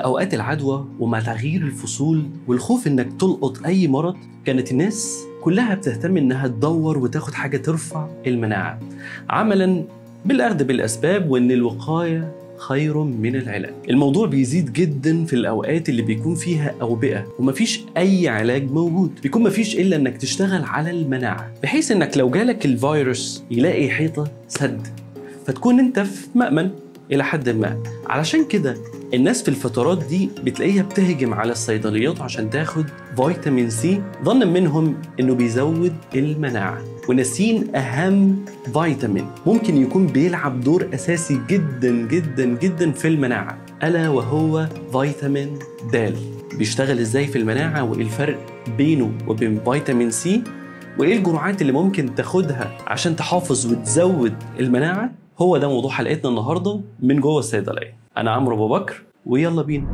اوقات العدوى ومع تغيير الفصول والخوف انك تلقط اي مرض كانت الناس كلها بتهتم انها تدور وتاخد حاجه ترفع المناعه عملا بالاخذ بالاسباب وان الوقايه خير من العلاج الموضوع بيزيد جدا في الاوقات اللي بيكون فيها اوبئه ومفيش اي علاج موجود بيكون مفيش الا انك تشتغل على المناعه بحيث انك لو جالك الفيروس يلاقي حيطه سد فتكون انت في مأمن الى حد ما علشان كده الناس في الفترات دي بتلاقيها بتهجم على الصيدليات عشان تاخد فيتامين سي ظنا منهم انه بيزود المناعه وناسين اهم فيتامين ممكن يكون بيلعب دور اساسي جدا جدا جدا في المناعه الا وهو فيتامين د بيشتغل ازاي في المناعه وايه الفرق بينه وبين فيتامين سي وايه الجرعات اللي ممكن تاخدها عشان تحافظ وتزود المناعه هو ده موضوع حلقتنا النهارده من جوه الصيدليه انا عمرو ابو بكر ويلا بينا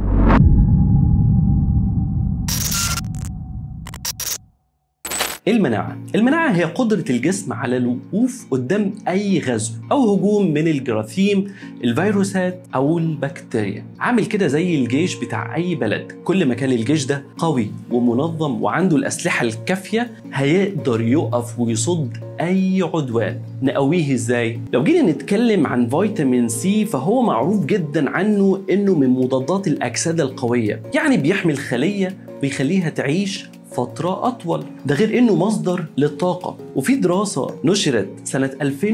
المناعة المناعة هي قدرة الجسم على الوقوف قدام أي غزو أو هجوم من الجراثيم الفيروسات أو البكتيريا عامل كده زي الجيش بتاع أي بلد كل ما كان الجيش ده قوي ومنظم وعنده الأسلحة الكافية هيقدر يقف ويصد أي عدوان نقويه إزاي؟ لو جينا نتكلم عن فيتامين سي فهو معروف جدا عنه إنه من مضادات الأكسدة القوية يعني بيحمي الخلية ويخليها تعيش فترة أطول ده غير إنه مصدر للطاقة وفي دراسة نشرت سنة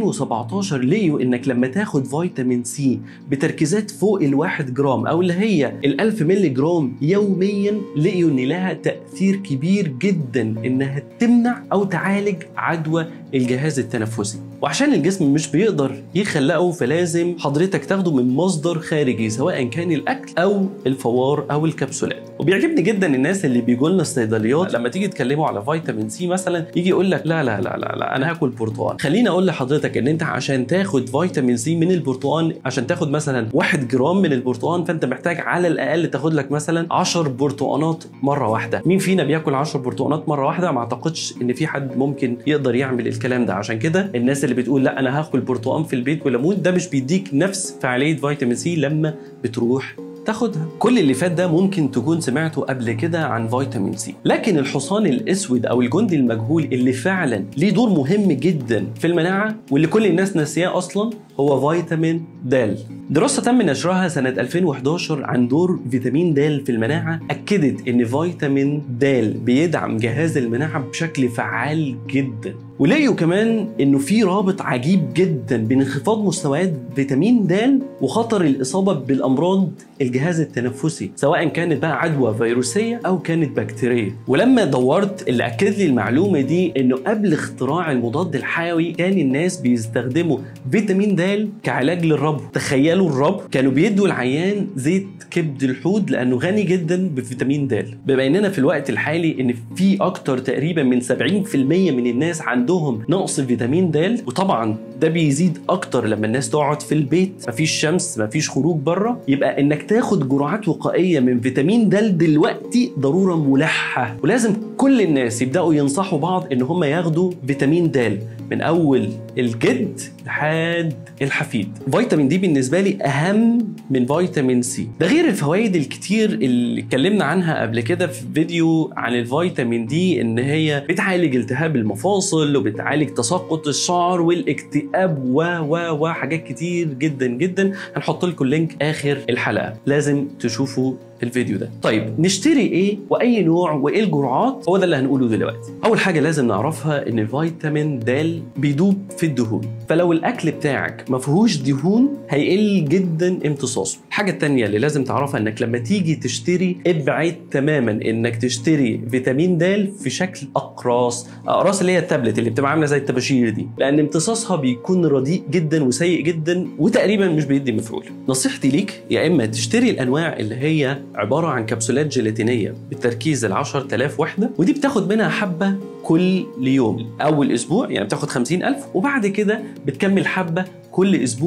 2017 لقيوا إنك لما تاخد فيتامين سي بتركيزات فوق الواحد جرام أو اللي هي الألف ملي جرام يوميا لقيوا إن لها تأثير كبير جدا إنها تمنع أو تعالج عدوى الجهاز التنفسي وعشان الجسم مش بيقدر يخلقه فلازم حضرتك تاخده من مصدر خارجي سواء كان الاكل او الفوار او الكبسولات وبيعجبني جدا الناس اللي بيجوا لنا الصيدليات لما تيجي تكلموا على فيتامين سي مثلا يجي يقول لك لا لا لا لا, لا انا هاكل برتقال خليني اقول لحضرتك ان انت عشان تاخد فيتامين سي من البرتقال عشان تاخد مثلا 1 جرام من البرتقال فانت محتاج على الاقل تاخد لك مثلا 10 برتقانات مره واحده مين فينا بياكل 10 برتقانات مره واحده ما اعتقدش ان في حد ممكن يقدر يعمل الكلام ده عشان كده الناس اللي بتقول لا انا هاكل برتقال في البيت وليمون ده مش بيديك نفس فعاليه فيتامين سي لما بتروح تاخدها كل اللي فات ده ممكن تكون سمعته قبل كده عن فيتامين سي لكن الحصان الاسود او الجندي المجهول اللي فعلا ليه دور مهم جدا في المناعه واللي كل الناس ناسياه اصلا هو فيتامين د دراسة تم نشرها سنة 2011 عن دور فيتامين د في المناعة أكدت إن فيتامين د بيدعم جهاز المناعة بشكل فعال جدا ولقيوا كمان انه في رابط عجيب جدا بين انخفاض مستويات فيتامين د وخطر الاصابه بالامراض الجهاز التنفسي سواء كانت بقى عدوى فيروسيه او كانت بكتيريه ولما دورت اللي اكد لي المعلومه دي انه قبل اختراع المضاد الحيوي كان الناس بيستخدموا فيتامين د كعلاج للربو تخيلوا الربو كانوا بيدوا العيان زيت كبد الحوت لانه غني جدا بفيتامين د بما اننا في الوقت الحالي ان في اكتر تقريبا من 70% من الناس عندهم نقص فيتامين د وطبعا ده بيزيد اكتر لما الناس تقعد في البيت مفيش شمس مفيش خروج بره يبقى انك تاخد جرعات وقائيه من فيتامين د دلوقتي ضروره ملحه ولازم كل الناس يبداوا ينصحوا بعض ان هم ياخدوا فيتامين د من اول الجد لحد الحفيد فيتامين دي بالنسبه لي اهم من فيتامين سي ده غير الفوائد الكتير اللي اتكلمنا عنها قبل كده في فيديو عن الفيتامين دي ان هي بتعالج التهاب المفاصل وبتعالج تساقط الشعر والاكتئاب و و و حاجات كتير جدا جدا هنحط لكم لينك اخر الحلقه لازم تشوفوا الفيديو ده طيب نشتري ايه واي نوع وايه الجرعات هو ده اللي هنقوله دلوقتي اول حاجه لازم نعرفها ان فيتامين د بيدوب في الدهون فلو الاكل بتاعك ما فيهوش دهون هيقل جدا امتصاصه الحاجه الثانيه اللي لازم تعرفها انك لما تيجي تشتري ابعد تماما انك تشتري فيتامين د في شكل اقراص اقراص اللي هي التابلت اللي بتبقى عامله زي الطباشير دي لان امتصاصها بيكون رديء جدا وسيء جدا وتقريبا مش بيدي مفعول نصيحتي ليك يا اما تشتري الانواع اللي هي عبارة عن كبسولات جيلاتينية بالتركيز ال 10000 وحدة ودي بتاخد منها حبة كل يوم أول أسبوع يعني بتاخد 50000 وبعد كده بتكمل حبة كل أسبوع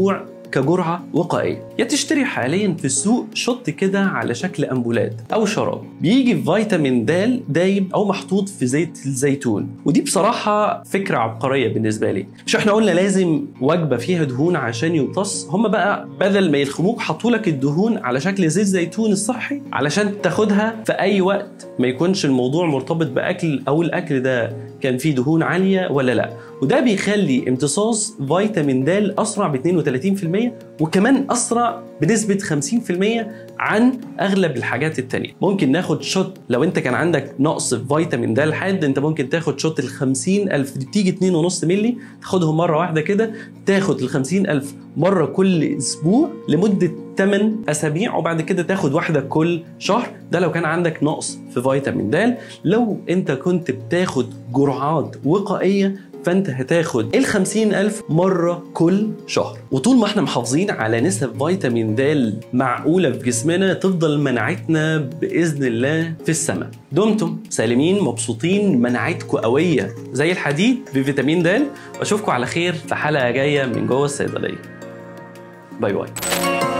كجرعه وقائيه يا تشتري حاليا في السوق شط كده على شكل امبولات او شراب بيجي فيتامين د دايب او محطوط في زيت الزيتون ودي بصراحه فكره عبقريه بالنسبه لي مش احنا قلنا لازم وجبه فيها دهون عشان يمتص هم بقى بدل ما يلخموك حطوا لك الدهون على شكل زيت زيتون الصحي علشان تاخدها في اي وقت ما يكونش الموضوع مرتبط باكل او الاكل ده كان فيه دهون عاليه ولا لا وده بيخلي امتصاص فيتامين د اسرع ب 32% وكمان اسرع بنسبه 50% عن اغلب الحاجات التانية ممكن ناخد شوت لو انت كان عندك نقص في فيتامين د حاد انت ممكن تاخد شوت ال 50000 دي بتيجي 2.5 مللي تاخدهم مره واحده كده تاخد ال 50000 مره كل اسبوع لمده 8 اسابيع وبعد كده تاخد واحده كل شهر ده لو كان عندك نقص في فيتامين د لو انت كنت بتاخد جرعات وقائيه فانت هتاخد ال 50000 مره كل شهر وطول ما احنا محافظين على نسب فيتامين د معقوله في جسمنا تفضل مناعتنا باذن الله في السماء دمتم سالمين مبسوطين مناعتكم قويه زي الحديد بفيتامين د واشوفكم على خير في حلقه جايه من جوه الصيدليه باي باي